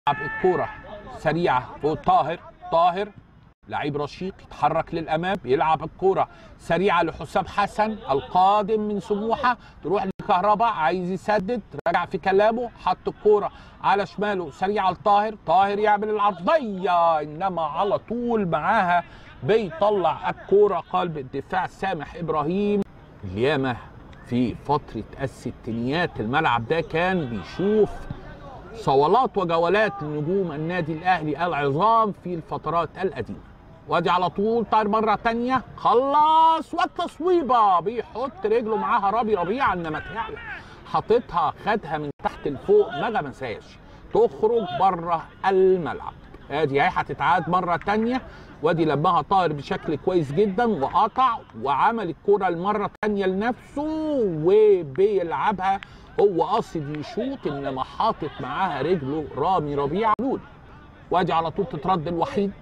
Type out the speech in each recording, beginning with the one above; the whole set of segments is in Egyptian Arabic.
الكوره سريعه فوق طاهر طاهر لعيب رشيق يتحرك للامام يلعب الكوره سريعه لحسام حسن القادم من سموحه تروح لكهرباء عايز يسدد رجع في كلامه حط الكوره على شماله سريعه لطاهر طاهر يعمل العرضيه انما على طول معاها بيطلع الكوره قلب الدفاع سامح ابراهيم اليامه في فتره الستينيات الملعب ده كان بيشوف صولات وجولات لنجوم النادي الاهلي العظام في الفترات القديمه وادي على طول طاير مره تانية خلص والتصويبه بيحط رجله معاها رامي ربيعه انما تعلى حاططها خدها من تحت لفوق ما غمسهاش تخرج بره الملعب ادي اهي هتتعاد مره تانية وادي لمها طاهر بشكل كويس جدا وقطع وعمل الكره المره الثانيه لنفسه وبيلعبها هو قاصد يشوط انما حاطط معاها رجله رامي ربيع لول وادي على طول تترد الوحيد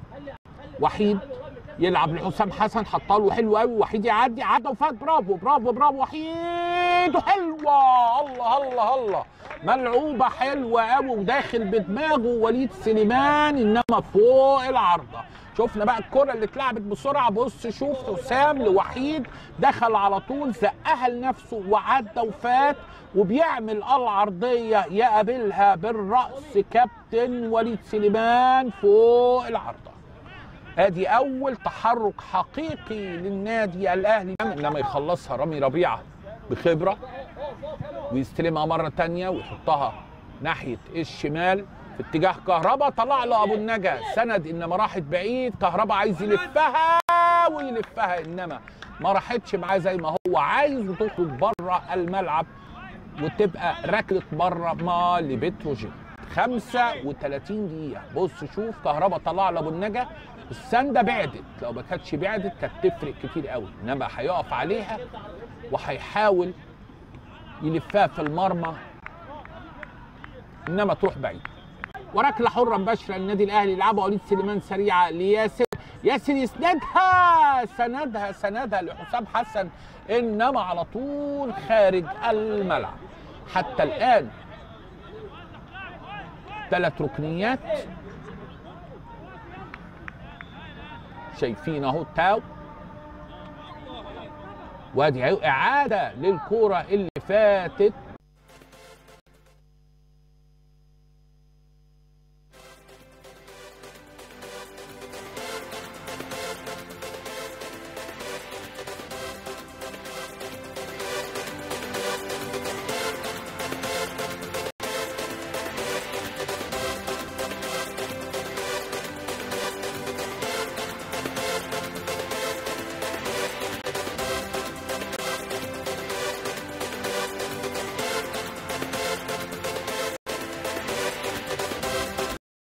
وحيد يلعب لحسام حسن حطها له حلو قوي وحيد يعدي عدى وفات برافو برافو برافو وحيد حلوه الله الله الله ملعوبه حلوه قوي وداخل بدماغه وليد سليمان انما فوق العارضه شفنا بقى الكره اللي اتلعبت بسرعه بص شوف حسام لوحيد دخل على طول زقها لنفسه وعدى وفات وبيعمل العرضيه يقابلها بالراس كابتن وليد سليمان فوق العارضه ادي اول تحرك حقيقي للنادي الاهلي انما يخلصها رامي ربيعه بخبره ويستلمها مره تانية ويحطها ناحيه الشمال في اتجاه كهربا طلع له ابو النجا سند انما راحت بعيد كهربا عايز يلفها ويلفها انما ما راحتش معاه زي ما هو عايز وتخرج بره الملعب وتبقى ركله بره ما لبتروجيت 35 دقيقة بص شوف كهربا طلع لابو النجا السندة بعدت لو ما كانتش بعدت كانت تفرق كتير قوي انما هيقف عليها وهيحاول يلفها في المرمى انما تروح بعيد وركله حره مباشره للنادي الاهلي يلعبها وليد سليمان سريعه لياسر ياسر يسندها سندها سندها لحسام حسن انما على طول خارج الملعب حتى الان ثلاث ركنيات شايفين اهو تاو وادي اهو اعاده للكوره اللي فاتت